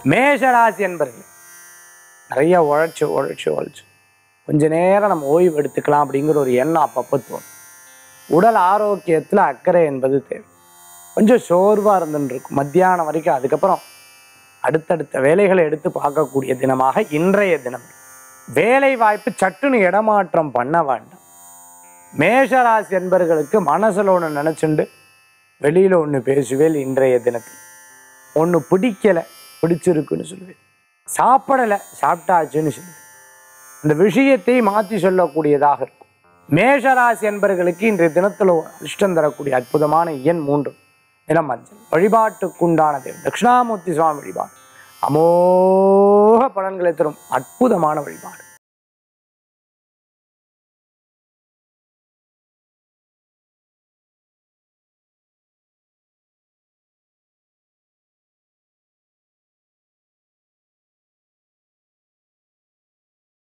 மேஷராசி என்பர்கள் நிறைய உழைச்சு உழைச்சு உழைச்சு கொஞ்ச நேரம் நம்ம ஓய்வு எடுத்துக்கலாம் அப்படிங்கிற ஒரு எண்ணம் அப்பப்போ தோணும் உடல் ஆரோக்கியத்தில் அக்கறை என்பது தேவை கொஞ்சம் சோர்வாக இருந்துன்னு இருக்கும் மத்தியானம் வரைக்கும் அதுக்கப்புறம் அடுத்தடுத்த வேலைகளை எடுத்து பார்க்கக்கூடிய தினமாக இன்றைய தினம் வேலை வாய்ப்பு சட்டுன்னு இடமாற்றம் பண்ண வேண்டாம் மேஷராசி என்பர்களுக்கு மனசில் ஒன்று நினச்சிண்டு வெளியில் ஒன்று பேசுவேல் இன்றைய தினத்தில் ஒன்று பிடிக்கலை பிடிச்சிருக்குன்னு சொல்லுவேன் சாப்பிடலை சாப்பிட்டாச்சுன்னு சொல்லுவேன் இந்த விஷயத்தை மாற்றி சொல்லக்கூடியதாக இருக்கும் மேஷராசி என்பர்களுக்கு இன்றைய தினத்தில் ஒரு அதிர்ஷ்டம் தரக்கூடிய அற்புதமான எண் மூன்று நிறம் மஞ்சள் வழிபாட்டுக்குண்டான தேவன் தட்சிணாமூர்த்தி சுவாமி வழிபாடு அமோக பலன்களை தரும் அற்புதமான வழிபாடு